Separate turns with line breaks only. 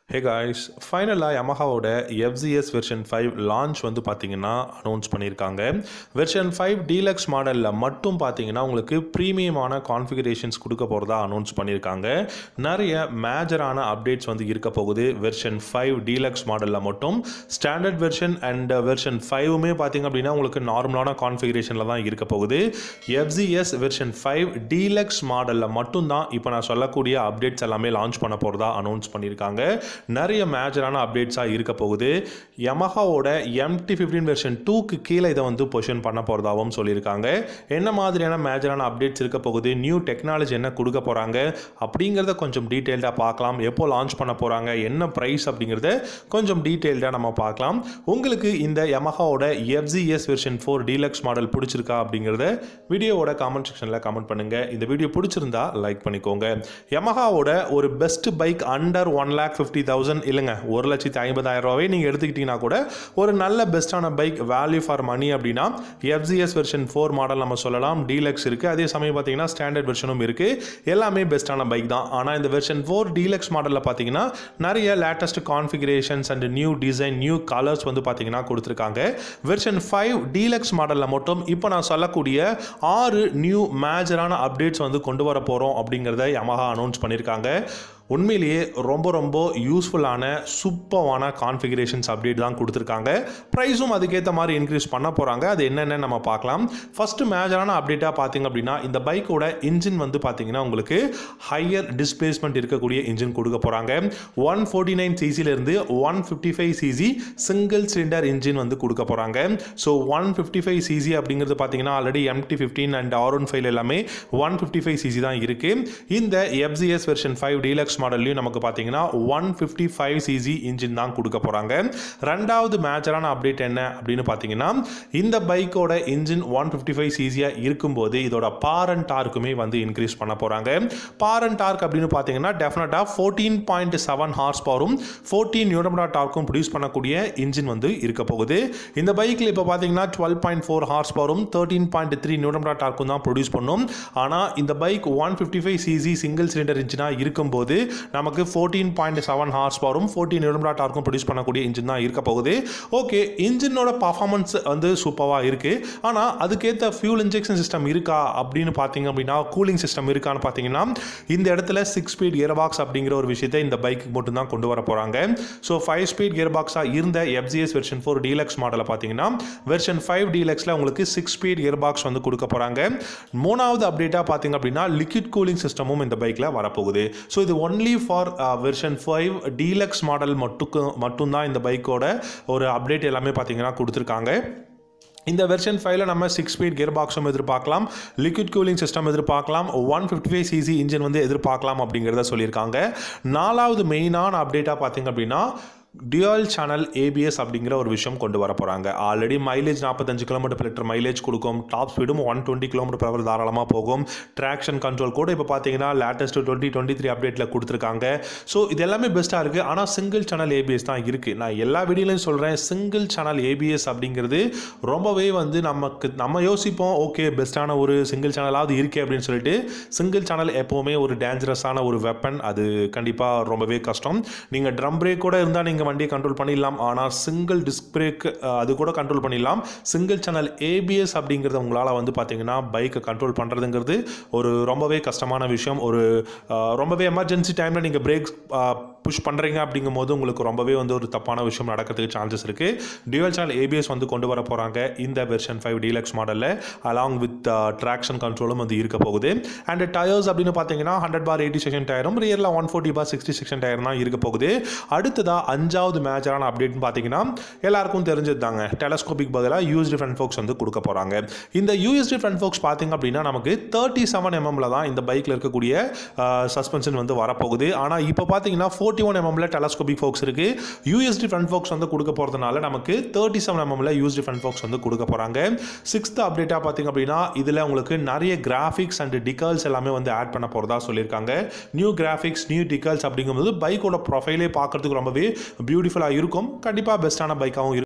ஹே guys ஃபைனலாக யமஹாவோட FCS version five launch வந்து பார்த்தீங்கன்னா அனௌன்ஸ் பண்ணியிருக்காங்க வெர்ஷன் ஃபைவ் டீலக்ஸ் மாடலில் மட்டும் பார்த்தீங்கன்னா உங்களுக்கு ப்ரீமியமான கான்ஃபிகரேஷன்ஸ் கொடுக்க போகிறதா அனௌன்ஸ் பண்ணியிருக்காங்க நிறைய மேஜரான அப்டேட்ஸ் வந்து இருக்க போகுது வெர்ஷன் ஃபைவ் டீலக்ஸ் மாடலில் மட்டும் ஸ்டாண்டர்ட் வெர்ஷன் அண்ட் வெர்ஷன் ஃபைவுமே பார்த்தீங்க அப்படின்னா உங்களுக்கு நார்மலான கான்ஃபிகரேஷனில் தான் இருக்க போகுது எஃப்சிஎஸ் வெர்ஷன் ஃபைவ் டீலக்ஸ் மாடலில் மட்டும்தான் இப்போ நான் சொல்லக்கூடிய அப்டேட்ஸ் எல்லாமே லான்ச் பண்ண போகிறதா அனௌன்ஸ் பண்ணியிருக்காங்க நிறைய மேஜரான அப்டேட்ஸாக இருக்க போகுது யமஹாவோட எம்டி ஃபிஃப்டீன் வெர்ஷன் டூக்கு கீழே இதை வந்து பொசிஷன் பண்ண போகிறதாகவும் சொல்லியிருக்காங்க என்ன மாதிரியான மேஜரான அப்டேட்ஸ் இருக்க போகுது நியூ டெக்னாலஜி என்ன கொடுக்க போகிறாங்க அப்படிங்கிறத கொஞ்சம் டீட்டெயில்டாக பார்க்கலாம் எப்போ லான்ச் பண்ண போகிறாங்க என்ன ப்ரைஸ் அப்படிங்கிறத கொஞ்சம் டீட்டெயில்டாக நம்ம பார்க்கலாம் உங்களுக்கு இந்த யமஹாவோட FCS version four deluxe model பிடிச்சிருக்கா அப்படிங்கிறத வீடியோவோட காமெண்ட் செக்ஷனில் கமெண்ட் பண்ணுங்கள் இந்த வீடியோ பிடிச்சிருந்தா லைக் பண்ணிக்கோங்க யமஹாவோட ஒரு best bike under one lakh fifty thousand இல்லைங்க ஒரு லட்சத்தி ஐம்பதாயிரம் ரூபாவே நீங்கள் எடுத்துக்கிட்டிங்கன்னா கூட ஒரு நல்ல பெஸ்ட்டான பைக் வேல்யூ ஃபார் மணி அப்படின்னா எஃப்சிஎஸ் வெர்ஷன் ஃபோர் மாடல் நம்ம சொல்லலாம் டீலக்ஸ் இருக்குது அதே சமயம் பார்த்தீங்கன்னா ஸ்டாண்டர்ட் வெர்ஷனும் இருக்குது எல்லாமே பெஸ்ட்டான பைக் தான் ஆனால் இந்த வெர்ஷன் ஃபோர் டீலக்ஸ் மாடலில் பார்த்தீங்கன்னா நிறைய latest configurations and new design new colours வந்து பார்த்தீங்கன்னா கொடுத்துருக்காங்க வெர்ஷன் ஃபைவ் டீலக்ஸ் மாடலில் மட்டும் இப்போ நான் சொல்லக்கூடிய ஆறு நியூ மேஜரான அப்டேட்ஸ் வந்து கொண்டு வர போகிறோம் அப்படிங்கிறத யமஹா அனௌன்ஸ் பண்ணியிருக்காங்க உண்மையிலேயே ரொம்ப ரொம்ப யூஸ்ஃபுல்லான சூப்பரான கான்ஃபிகரேஷன்ஸ் அப்டேட் தான் கொடுத்துருக்காங்க ப்ரைஸும் அதுக்கேற்ற மாதிரி இன்க்ரீஸ் பண்ண போகிறாங்க அது என்னென்னு நம்ம பார்க்கலாம் ஃபஸ்ட்டு மேஜரான அப்டேட்டாக பார்த்தீங்க அப்படின்னா இந்த பைக்கோட இன்ஜின் வந்து பார்த்தீங்கன்னா உங்களுக்கு ஹையர் டிஸ்பிளேஸ்மெண்ட் இருக்கக்கூடிய இன்ஜின் கொடுக்க போகிறாங்க ஒன் ஃபோர்ட்டி நைன் சிசிலேருந்து one fifty five CC single cylinder engine வந்து கொடுக்க போகிறாங்க so one fifty five CC அப்படிங்கிறது பார்த்தீங்கன்னா already MT fifteen and R one five எல்லாமே ஒன் ஃபிஃப்டி ஃபைவ் சிசி தான் இருக்குது இந்த எஃப்சிஎஸ் வெர்ஷன் ஃபைவ் டீலக்ஸ் மாடல்லையும் நமக்கு பார்த்தீங்கன்னா one fifty five CC engine தான் கொடுக்க போகிறாங்க ரெண்டாவது மேஜரான அப்டேட் என்ன அப்படின்னு பார்த்தீங்கன்னா இந்த பைக்கோட இன்ஜின் ஒன் ஃபிஃப்டி ஃபைவ் சிசியாக இருக்கும்போது இதோட பார் அண்ட் டார்க்குமே வந்து இன்க்ரீஸ் பண்ண போகிறாங்க பார் அண்ட் டார்க் அப்படின்னு பார்த்தீங்கன்னா டெஃபினட்டாக ஃபோர்டீன் பாயிண்ட் செவன் ஹார்ஸ் பவரும் ஃபோர்டீன் நியூடம்டா டார்க்கும் ப்ரொடியூஸ் பண்ணக்கூடிய இன்ஜின் வந்து இருக்க போகுது இந்த பைக்கில் இப்போ பார்த்தீங்கன்னா டுவெல் பாயிண்ட் ஃபோர் ஹார்ஸ் பவரும் தேர்ட்டீன் பாயிண்ட் த்ரீ நியூடம்டா டார்க்கும் தான் ப்ரொடியூஸ் பண்ணும் ஆனால் இந்த bike one fifty five CC single cylinder இன்ஜினாக இருக்கும்போது நமக்கு ஃபோர்டீன் பாயிண்ட் செவன் ஹார்ஸ் பவரும் ஃபோர்டீன் நியூடம்டா டார்க்கும் ப்ரொடியூஸ் பண்ணக்கூடிய இன்ஜின் தான் இருக்க போகுது ஓகே இன்ஜினோட பர்ஃபார்மன்ஸ் வந்து சூப்பராக இருக்குது ஆனால் அதுக்கேற்ற ஃபியூல் இன்ஜெக்ஷன் சிஸ்டம் இருக்கா அப்படின்னு பார்த்தீங்க அப்படின்னா கூலிங் சிஸ்டம் இருக்கான்னு பார்த்தீங்கன்னா இந்த இடத்துல சிக்ஸ் ஸ்பீட் கியர் பாக்ஸ் அப்படிங்கிற ஒரு விஷயத்தை இந்த பைக்கு மட்டும் தான் கொண்டு வர போகிறாங்க ஸோ ஃபைவ் ஸ்பீட் கியர் பாக்ஸாக இருந்த எஃப்ஜிஎஸ் வெர்ஷன் ஃபோர் டீலக்ஸ் மாடலை பார்த்தீங்கன்னா வெர்ஷன் ஃபைவ் டீலக்ஸில் உங்களுக்கு சிக்ஸ் ஸ்பீட் கியர் பாக்ஸ் வந்து கொடுக்க போகிறாங்க மூணாவது அப்டேட்டாக பார்த்தீங்க அப்படின்னா லிக்விட் கூலிங் சிஸ்டமும் இந்த பைக்கில் வரப்போகுது ஸோ இது only for version five deluxe model மட்டுக்கு மட்டும்தான் இந்த பைக்கோட ஒரு அப்டேட் எல்லாமே பார்த்தீங்கன்னா கொடுத்துருக்காங்க இந்த வெர்ஷன் ஃபைவ்ல நம்ம சிக்ஸ் ஸ்பீட் கியர் பாக்ஸும் எதிர்பார்க்கலாம் லிக்விட் கூலிங் சிஸ்டம் எதிர்பார்க்கலாம் one fifty five CC engine வந்து எதிர்பார்க்கலாம் அப்படிங்கிறத சொல்லியிருக்காங்க நாலாவது மெயினான அப்டேட்டாக பார்த்தீங்க அப்படின்னா டியூயல் சேனல் ஏபிஎஸ் அப்படிங்கிற ஒரு விஷயம் கொண்டு வர போகிறாங்க ஆல்ரெடி மைலேஜ் நாற்பத்தஞ்சு கிலோமீட்டர் per லிட்டர் மைலேஜ் கொடுக்கும் டாப் ஸ்பீடும் one twenty kilometre per hour தாராளமாக போகும் ட்ராக்ஷன் கண்ட்ரோல் கூட இப்போ பார்த்தீங்கன்னா லேட்டஸ்ட் டுவெண்ட்டி டுவெண்ட்டி த்ரீ அப்டேட்டில் கொடுத்துருக்காங்க ஸோ இது எல்லாமே பெஸ்ட்டாக இருக்குது ஆனால் சிங்கிள் சேனல் ஏபிஎஸ் தான் இருக்குது நான் எல்லா வீடியோலையும் சொல்கிறேன் சிங்கிள் சேனல் ஏபிஎஸ் அப்படிங்கிறது ரொம்பவே வந்து நமக்கு நம்ம யோசிப்போம் ஓகே பெஸ்ட்டான ஒரு சிங்கிள் சேனலாவது இருக்கே அப்படின்னு சொல்லிட்டு சிங்கிள் சேனல் எப்போவுமே ஒரு டேஞ்சரஸான ஒரு வெப்பன் அது கண்டிப்பாக ரொம்பவே கஷ்டம் நீங்கள் ட்ரம் பிரேக் கூட இருந்தால் நீங்கள் வண்டியை கண்ட்ரோல் பண்ணிடலாம் ஆனால் சிங்கிள் டிஸ்க் பிரேக் அது கூட கண்ட்ரோல் பண்ணிடலாம் சிங்கிள் சேனல் ஏபிஎஸ் அப்படிங்கிறத உங்களால் வந்து பார்த்தீங்கன்னா பைக்கை கண்ட்ரோல் பண்ணுறதுங்கிறது ஒரு ரொம்பவே கஷ்டமான விஷயம் ஒரு அஹ், ரொம்பவே எமர்ஜென்சி டைமில் நீங்கள் பிரேக் புஷ் பண்ணுறீங்க அப்படிங்கும் போது உங்களுக்கு ரொம்பவே வந்து ஒரு தப்பான விஷயம் நடக்கிறதுக்கு சான்சஸ் இருக்குது டியூவல் சேனல் ஏபிஎஸ் வந்து கொண்டு வர போகிறாங்க இந்த வெர்ஷன் ஃபைவ் டீலக்ஸ் மாடலில் அலாங் வித் ட்ராக்ஷன் கண்ட்ரோலும் வந்து இருக்க போகுது அண்ட் டயர்ஸ் அப்படின்னு பார்த்தீங்கன்னா ஹண்ட்ரட் பார் எயிட்டி செக்ஷன் டயரும் ரியரில் one forty bar sixty section tyre தான் இருக்க போகுது அடுத்ததாக அஞ்சாவது மேஜரான அப்டேட்னு பார்த்தீங்கன்னா எல்லாருக்கும் தெரிஞ்சது தாங்க டெலஸ்கோபிக் பதிலாக யூஎஸ்டி ஃப்ரண்ட் ஃபோக்ஸ் வந்து கொடுக்க போகிறாங்க இந்த யூஎஸ்டி ஃப்ரண்ட் ஃபோக்ஸ் பார்த்தீங்க அப்படின்னா நமக்கு தேர்ட்டி செவன் எம்எம்ல தான் இந்த பைக்கில் இருக்கக்கூடிய சஸ்பென்ஷன் வந்து வரப்போகுது ஆனால் இப்போ பார்த்தீங்கன்னா ஃபோர்ட்டி ஒன் எம்எம்ல டெலஸ்கோபிக் ஃபோக்ஸ் இருக்குது யூஎஸ்டி ஃப்ரண்ட் ஃபோக்ஸ் வந்து கொடுக்க போகிறதுனால நமக்கு தேர்ட்டி செவன் எம்எம்ல யூஎஸ்டி ஃப்ரண்ட் ஃபோக்ஸ் வந்து கொடுக்க போகிறாங்க சிக்ஸ்த் அப்டேட்டாக பார்த்தீங்க அப்படின்னா இதில் உங்களுக்கு நிறைய கிராஃபிக்ஸ் அண்ட் டிகல்ஸ் எல்லாமே வந்து ஆட் பண்ண போகிறதா சொல்லியிருக்காங்க நியூ கிராஃபிக்ஸ் நியூ டிகல்ஸ் அப்படிங்கும்போது பைக்கோட ப்ரொஃபைலே பார்க்கறதுக்கு ரொம்பவே பியூட்டிஃபுல்லாக இருக்கும் கண்டிப்பாக பெஸ்ட்டான பைக்காகவும் இருக்கும்